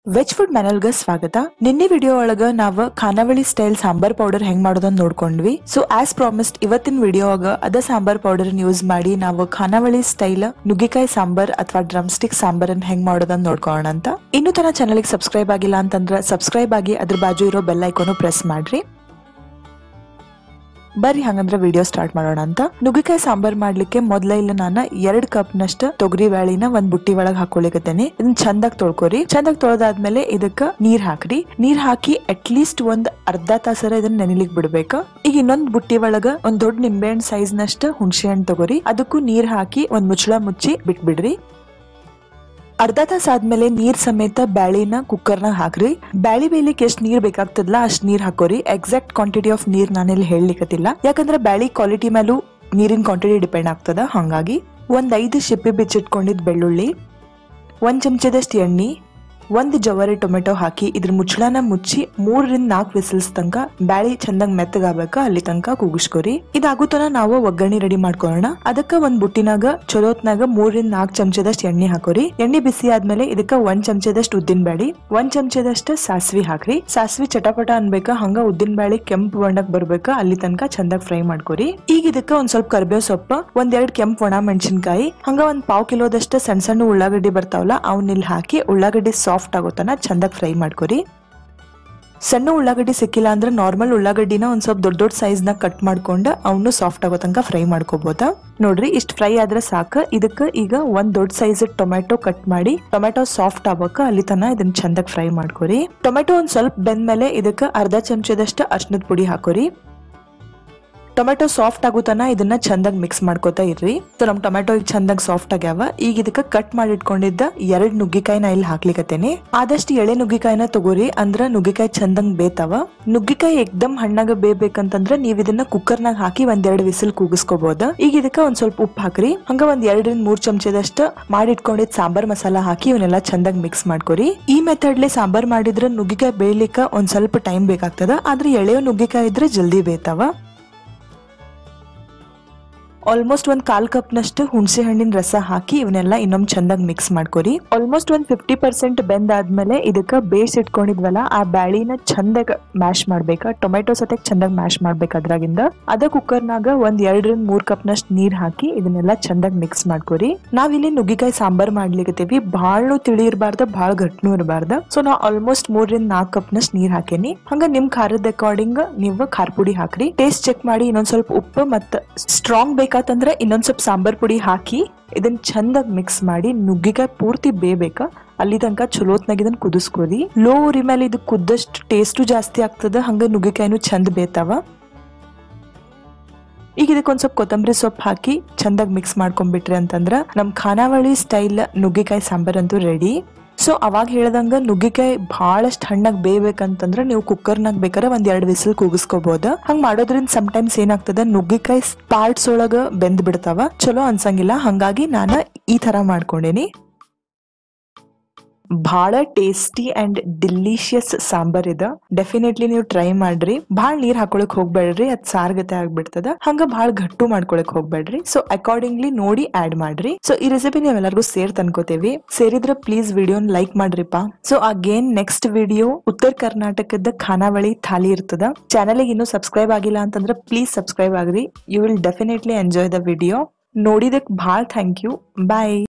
veg food ಮ್ಯಾನಲ್ಗ ಸ್ವಾಗತ ನಿನ್ನೆ video ಒಳಗ ನಾವ್ ಖಾನಾವಳಿ ಸ್ಟೈಲ್ ಸಾಂಬಾರ್ ಪೌಡರ್ ಹೆಂಗ್ ಮಾಡೋದನ್ನ ನೋಡ್ಕೊಂಡ್ವಿ ಸೊ ಆಸ್ ಪ್ರಾಮಿಸ್ಡ್ ಇವತ್ತಿನ ವಿಡಿಯೋ ಒಳಗ ಅದ ಸಾಂಬಾರ್ ಪೌಡರ್ ಯೂಸ್ ಮಾಡಿ ನಾವು ಖಾನಾವಳಿ ಸ್ಟೈಲ್ ನುಗ್ಗಿಕಾಯಿ ಸಾಂಬಾರ್ ಅಥವಾ ಡ್ರಮ್ ಸ್ಟಿಕ್ ಸಾಂಬಾರ್ ಅನ್ನ ಹೆಂಗ್ ಮಾಡೋದನ್ನ ನೋಡ್ಕೊಳ್ಳೋಣ ಅಂತ ಇನ್ನು ತನ ಚಾನಲ್ ಸಬ್ಸ್ಕ್ರೈಬ್ ಆಗಿಲ್ಲ ಅಂತಂದ್ರ ಸಬ್ಸ್ಕ್ರೈಬ್ ಆಗಿ ಅದ್ರ ಬಾಜು ಇರೋ ಬೆಲ್ ಐಕಾನು ಪ್ರೆಸ್ ಮಾಡ್ರಿ ಬರ್ರಿ ಹಂಗಂದ್ರೆ ವಿಡಿಯೋ ಸ್ಟಾರ್ಟ್ ಮಾಡೋಣ ಅಂತ ನುಗ್ಗಿಕಾಯಿ ಸಾಂಬಾರ್ ಮಾಡ್ಲಿಕ್ಕೆ ಮೊದ್ಲ ಇಲ್ಲ ನಾನು ಎರಡ್ ಕಪ್ ನಷ್ಟ ತೊಗರಿ ಬ್ಯಾಳಿನ ಒಂದ್ ಬುಟ್ಟಿ ಒಳಗ್ ಹಾಕೊಳಿಕತ್ತೇನೆ ಇದನ್ನ ಚಂದಾಗ್ ತೊಳ್ಕೊರಿ ಚಂದಾಗ್ ತೊಳೆದಾದ್ಮೇಲೆ ಇದಕ್ಕ ನೀರ್ ಹಾಕ್ರಿ ನೀರ್ ಹಾಕಿ ಅಟ್ ಲೀಸ್ಟ್ ಒಂದ್ ಅರ್ಧ ತಾಸರ ಇದನ್ನ ನೆನಿಲಿಕ್ ಬಿಡ್ಬೇಕ ಈಗ ಇನ್ನೊಂದ್ ಬುಟ್ಟಿ ಒಳಗ ಒಂದ್ ದೊಡ್ಡ ನಿಂಬೆಹಣ್ಣ್ ಸೈಜ್ ನಷ್ಟ ಹುಣಸೆ ಹಣ್ಣು ತಗೋರಿ ಅದಕ್ಕೂ ನೀರ್ ಹಾಕಿ ಒಂದ್ ಮುಚ್ಚಳ ಮುಚ್ಚಿ ಬಿಟ್ಬಿಡ್ರಿ ಅರ್ಧ ತಾಸ ಆದ್ಮೇಲೆ ನೀರ್ ಸಮೇತ ಬ್ಯಾಳಿನ ಕುಕ್ಕರ್ನಾಗ ಹಾಕ್ರಿ ಬ್ಯಾಳಿ ಬೇಯಲಿಕ್ಕೆ ಎಷ್ಟ್ ನೀರ್ ಬೇಕಾಗ್ತದಲ್ಲ ಅಷ್ಟ್ ನೀರ್ ಹಾಕೋರಿ ಎಕ್ಸಾಕ್ಟ್ ಕ್ವಾಂಟಿಟಿ ಆಫ್ ನೀರ್ ನಾನಿಲ್ಲಿ ಹೇಳಲಿಕ್ಕತ್ತಿಲ್ಲ ಯಾಕಂದ್ರೆ ಬ್ಯಾಳಿ ಕ್ವಾಲಿಟಿ ಮೇಲೂ ನೀರಿನ ಕ್ವಾಂಟಿಟಿ ಡಿಪೆಂಡ್ ಆಗ್ತದ ಹಂಗಾಗಿ ಒಂದ್ ಐದು ಶಿಪ್ಪಿ ಬಿಚ್ಚಿಟ್ಕೊಂಡಿದ್ ಬೆಳ್ಳುಳ್ಳಿ ಒಂದ್ ಚಮಚದಷ್ಟು ಎಣ್ಣೆ ಒಂದ್ ಜವಾರಿ ಟೊಮೆಟೊ ಹಾಕಿ ಇದ್ರ ಮುಚ್ಚಳನ ಮುಚ್ಚಿ ಮೂರರಿಂದ ನಾಲ್ಕು ವಿಸಿಲ್ಸ್ ತನಕ ಬ್ಯಾಳಿ ಚಂದಂಗ್ ಮೆತ್ತಗಾಗಬೇಕ ಅಲ್ಲಿ ತನಕ ಕೂಗಿಸ್ಕೊರಿ ಇದಾಗುತ್ತನ ನಾವು ಒಗ್ಗರಣೆ ರೆಡಿ ಮಾಡ್ಕೊಳ್ಳೋಣ ಅದಕ್ಕ ಒಂದ್ ಬುಟ್ಟಿನಾಗ ಚಲೋತ್ನಾಗ ಮೂರರಿಂದ ನಾಲ್ಕು ಚಮಚದಷ್ಟು ಎಣ್ಣೆ ಹಾಕೋರಿ ಎಣ್ಣೆ ಬಿಸಿ ಆದ್ಮೇಲೆ ಇದಕ್ಕ ಒಂದ್ ಚಮಚದಷ್ಟು ಉದ್ದಿನ ಬ್ಯಾಳಿ ಒಂದ್ ಚಮಚದಷ್ಟು ಸಾಸ್ವಿ ಹಾಕ್ರಿ ಸಾಸ್ವಿ ಚಟಪಟ ಅನ್ಬೇಕ ಹಂಗ ಉದ್ದಿನ ಬ್ಯಾಳಿ ಕೆಂಪು ಬಣ್ಣಕ್ ಬರ್ಬೇಕ ಅಲ್ಲಿ ತನಕ ಚಂದಾಗ ಫ್ರೈ ಮಾಡ್ಕೊರಿ ಈಗ ಇದಕ್ಕ ಒಂದ್ ಸ್ವಲ್ಪ ಕರ್ಬೇವ್ ಸೊಪ್ಪ ಒಂದ್ ಎರಡ್ ಕೆಂಪ್ ಒಣ ಮೆಣಸಿನ್ಕಾಯಿ ಹಂಗ ಒಂದ್ ಪಾವ್ ಕಿಲೋದಷ್ಟ ಸಣ್ಣ ಸಣ್ಣ ಉಳ್ಳಾಗಡ್ಡಿ ಬರ್ತಾವಲ್ಲ ಅವನ್ನ ಇಲ್ಲಿ ಹಾಕಿ ಉಳ್ಳಾಗಡ್ಡಿ ಸಾಫ್ಟ್ ಆಗೋತನ ಚಂದಾಗ ಫ್ರೈ ಮಾಡ್ಕೊರಿ ಸಣ್ಣ ಉಳ್ಳಾಗಡ್ಡಿ ಸಿಕ್ಕಿಲ್ಲ ಅಂದ್ರೆ ನಾರ್ಮಲ್ ಉಳ್ಳಾಗಡ್ಡಿನ ಒಂದ್ ಸ್ವಲ್ಪ ದೊಡ್ಡ ದೊಡ್ಡ ಸೈಜ್ ನ ಕಟ್ ಮಾಡ್ಕೊಂಡು ಅವನು ಸಾಫ್ಟ್ ಆಗೋ ತನಕ ಫ್ರೈ ಮಾಡ್ಕೋಬಹುದ ನೋಡ್ರಿ ಇಷ್ಟ ಫ್ರೈ ಆದ್ರೆ ಸಾಕು ಇದಕ್ಕ ಈಗ ಒಂದ್ ದೊಡ್ಡ ಸೈಜ್ ಟೊಮೆಟೊ ಕಟ್ ಮಾಡಿ ಟೊಮೆಟೊ ಸಾಫ್ಟ್ ಆಗ್ಬೇಕ ಅಲ್ಲಿ ತನ ಇದನ್ನ ಚಂದಾಗ ಫ್ರೈ ಮಾಡ್ಕೊರಿ ಟೊಮೆಟೊ ಒಂದ್ ಸ್ವಲ್ಪ ಬೆಂದ್ಮೇಲೆ ಇದಕ್ಕ ಅರ್ಧ ಚಮಚದಷ್ಟು ಅರ್ಶನದ ಪುಡಿ ಹಾಕೋರಿ ಟೊಮೆಟೊ ಸಾಫ್ಟ್ ಆಗುತ್ತಾನ ಇದನ್ನ ಚಂದಾಗಿ ಮಿಕ್ಸ್ ಮಾಡ್ಕೋತಾ ಇರ್ರಿ ಸೊ ನಮ್ ಟೊಮೆಟೊ ಈಗ ಚಂದಾಗಿ ಸಾಫ್ಟ್ ಆಗ್ಯಾವ ಈಗ ಇದಕ್ಕ ಕಟ್ ಮಾಡಿ ಇಟ್ಕೊಂಡಿದ್ದ ಎರಡ್ ನುಗ್ಗಿಕಾಯಿನ ಇಲ್ಲಿ ಹಾಕ್ಲಿಕತ್ತೇನೆ ಆದಷ್ಟು ಎಳೆ ನುಗ್ಗಿಕಾಯಿನ ತಗೋರಿ ಅಂದ್ರ ನುಗ್ಗಿಕಾಯಿ ಚಂದಂಗ್ ಬೇತಾವ ನುಗ್ಗಿಕಾಯಿ ಎಕ್ದಮ್ ಹಣ್ಣಾಗ ಬೇಬೇಕಂತಂದ್ರ ನೀವ್ ಇದನ್ನ ಕುಕ್ಕರ್ನಾಗ ಹಾಕಿ ಒಂದ್ ಎರಡ್ ವಿಸಿಲ್ ಕೂಗಿಸ್ಕೋಬಹುದ ಈಗ ಇದಕ್ಕ ಒಂದ್ ಸ್ವಲ್ಪ ಉಪ್ಪು ಹಾಕ್ರಿ ಹಂಗ ಒಂದ್ ಎರಡರಿಂದ ಮೂರ್ ಚಮಚದಷ್ಟ ಮಾಡಿಟ್ಕೊಂಡಿದ್ ಸಾಂಬಾರ್ ಮಸಾಲಾ ಹಾಕಿ ಇವನ್ನೆಲ್ಲ ಚಂದಾಗಿ ಮಿಕ್ಸ್ ಮಾಡ್ಕೊರಿ ಈ ಮೆಥಡ್ಲೆ ಸಾಂಬಾರ್ ಮಾಡಿದ್ರ ನುಗ್ಗಿಕಾಯಿ ಬೇಯ್ಲಿಕ್ಕ ಒಂದ್ ಸ್ವಲ್ಪ ಟೈಮ್ ಬೇಕಾಗ್ತದ ಆದ್ರೆ ಎಳೆಯ ನುಗ್ಗಿಕಾಯಿ ಇದ್ರೆ ಜಲ್ದಿ ಬೇತಾವ ಆಲ್ಮೋಸ್ಟ್ ಒಂದ್ ಕಾಲ್ ಕಪ್ ನಷ್ಟು ಹುಣಸೆ ಹಣ್ಣಿನ ರಸ ಹಾಕಿ ಇವನ್ನೆಲ್ಲ ಇನ್ನೊಮ್ಮೆ ಚಂದಾಗಿ ಮಿಕ್ಸ್ ಮಾಡ್ಕೊರಿ ಆಲ್ಮೋಸ್ಟ್ ಒಂದ್ ಫಿಫ್ಟಿ ಪರ್ಸೆಂಟ್ ಬೆಂದಾದ್ಮೇಲೆ ಇದಕ್ಕ ಬೇಯಿಸಿ ಇಟ್ಕೊಂಡಿದ್ವಲ್ಲ ಆ ಬ್ಯಾಳಿನ ಚಂದಾಗ ಮ್ಯಾಶ್ ಮಾಡ್ಬೇಕ ಟೊಮೆಟೊ ಸತೆಗ್ ಚಂದಾಗ ಮ್ಯಾಶ್ ಮಾಡ್ಬೇಕು ಅದ್ರಾಗಿಂದ ಅದ ಕುಕ್ಕರ್ನಾಗ ಒಂದ್ ಎರಡರಿಂದ ಮೂರ್ ಕಪ್ ನಷ್ಟು ನೀರ್ ಹಾಕಿ ಇದನ್ನೆಲ್ಲ ಚಂದಾಗಿ ಮಿಕ್ಸ್ ಮಾಡ್ಕೊರಿ ನಾವಿಲ್ಲಿ ನುಗ್ಗಿಕಾಯಿ ಸಾಂಬಾರ್ ಮಾಡ್ಲಿಕತ್ತೀವಿ ಭಾಳ ತಿಳಿ ಇರಬಾರ್ದ ಭಾಳ ಗಟ್ನು ಇರಬಾರ್ದ ಸೊ ನಾ ಆಲ್ಮೋಸ್ಟ್ ಮೂರರಿಂದ ನಾಲ್ಕು ಕಪ್ ನಷ್ಟು ನೀರ್ ಹಾಕೇನಿ ಹಂಗ ನಿಮ್ ಖಾರದ ಅಕಾರ್ಡಿಂಗ್ ನೀವು ಖಾರ ಪುಡಿ ಹಾಕ್ರಿ ಟೇಸ್ಟ್ ಚೆಕ್ ಮಾಡಿ ಇನ್ನೊಂದ್ ಸ್ವಲ್ಪ ಉಪ್ಪು ಮತ್ತ ಸ್ಟ್ರಾಂಗ್ ಬೇಕಾತಂದ್ರ ಇನ್ನೊಂದ್ ಸ್ವಲ್ಪ ಸಾಂಬಾರ್ ಪುಡಿ ಹಾಕಿ ಇದನ್ನ ಚಂದಾಗಿ ಮಿಕ್ಸ್ ಮಾಡಿ ನುಗ್ಗಿಕಾಯಿ ಪೂರ್ತಿ ಬೇಯಬೇಕ ಅಲ್ಲಿ ತನಕ ಚಲೋತ್ನಾಗ ಇದನ್ನ ಕುದಿಸ್ಕೋರಿ ಲೋ ಉರಿ ಮೇಲೆ ಇದು ಕುದ್ದಷ್ಟು ಟೇಸ್ಟು ಜಾಸ್ತಿ ಆಗ್ತದ ಹಂಗ ನುಗ್ಗಿಕಾಯಿನೂ ಚಂದ ಬೇತಾವ ಈಗ ಇದಕ್ಕೊಂದ್ ಸ್ವಲ್ಪ ಕೊತ್ತಂಬರಿ ಸೊಪ್ಪು ಹಾಕಿ ಚಂದಾಗಿ ಮಿಕ್ಸ್ ಮಾಡ್ಕೊಂಡ್ಬಿಟ್ರಿ ಅಂತಂದ್ರ ನಮ್ ಖಾನಾವಳಿ ಸ್ಟೈಲ್ ನುಗ್ಗಿಕಾಯಿ ಸಾಂಬಾರ್ ಅಂತೂ ರೆಡಿ ಸೊ ಅವಾಗ ಹೇಳ್ದಂಗ ನುಗ್ಗಿಕಾಯಿ ಬಹಳಷ್ಟು ಹಣ್ಣಾಗಿ ಬೇಯ್ಬೇಕಂತಂದ್ರ ನೀವು ಕುಕ್ಕರ್ನಾಗ ಬೇಕಾದ್ರೆ ಒಂದ್ ಎರಡ್ ವಿಸಿಲ್ ಕೂಗಿಸ್ಕೋಬಹುದು ಹಂಗ್ ಮಾಡೋದ್ರಿಂದ ಸಮಟೈಮ್ಸ್ ಏನಾಗ್ತದ ನುಗ್ಗಿಕಾಯಿ ಪಾರ್ಟ್ಸ್ ಒಳಗ ಬೆಂದ್ ಬಿಡ್ತಾವ ಚಲೋ ಅನ್ಸಂಗಿಲ್ಲ ಹಂಗಾಗಿ ನಾನು ಈ ತರ ಮಾಡ್ಕೊಂಡೇನಿ ಬಹಳ ಟೇಸ್ಟಿ ಅಂಡ್ ಡಿಲಿಷಿಯಸ್ ಸಾಂಬಾರ್ ಇದ ಡೆಫಿನೆಟ್ಲಿ ನೀವು ಟ್ರೈ ಮಾಡ್ರಿ ಭಾಳ ನೀರ್ ಹಾಕೊಳಕ್ ಹೋಗ್ಬೇಡ್ರಿ ಅದ್ ಸಾರ್ಗತೆ ಆಗ್ಬಿಡ್ತದ ಹಂಗ ಭಾಳ ಗಟ್ಟು ಮಾಡ್ಕೊಳಕ್ ಹೋಗ್ಬೇಡ್ರಿ ಸೊ ಅಕಾರ್ಡಿಂಗ್ಲಿ ನೋಡಿ ಆಡ್ ಮಾಡ್ರಿ ಸೊ ಈ ರೆಸಿಪಿ ನೀವೆಲ್ಲರಿಗೂ ಸೇರ್ ತನ್ಕೋತೇವಿ ಸೇರಿದ್ರ ಪ್ಲೀಸ್ ವಿಡಿಯೋನ್ ಲೈಕ್ ಮಾಡ್ರಿಪ್ಪ ಸೊ ಅಗೇನ್ ನೆಕ್ಸ್ಟ್ ವಿಡಿಯೋ ಉತ್ತರ ಕರ್ನಾಟಕದ ಖಾನಾವಳಿ ಥಾಲಿ ಇರ್ತದ ಚಾನಲ್ಗೆ ಇನ್ನೂ ಸಬ್ಸ್ಕ್ರೈಬ್ ಆಗಿಲ್ಲ ಅಂತಂದ್ರೆ ಪ್ಲೀಸ್ ಸಬ್ಸ್ಕ್ರೈಬ್ ಆಗ್ರಿ you will definitely enjoy the video ನೋಡಿದಕ್ ಭಾಳ ಥ್ಯಾಂಕ್ ಯು ಬಾಯ್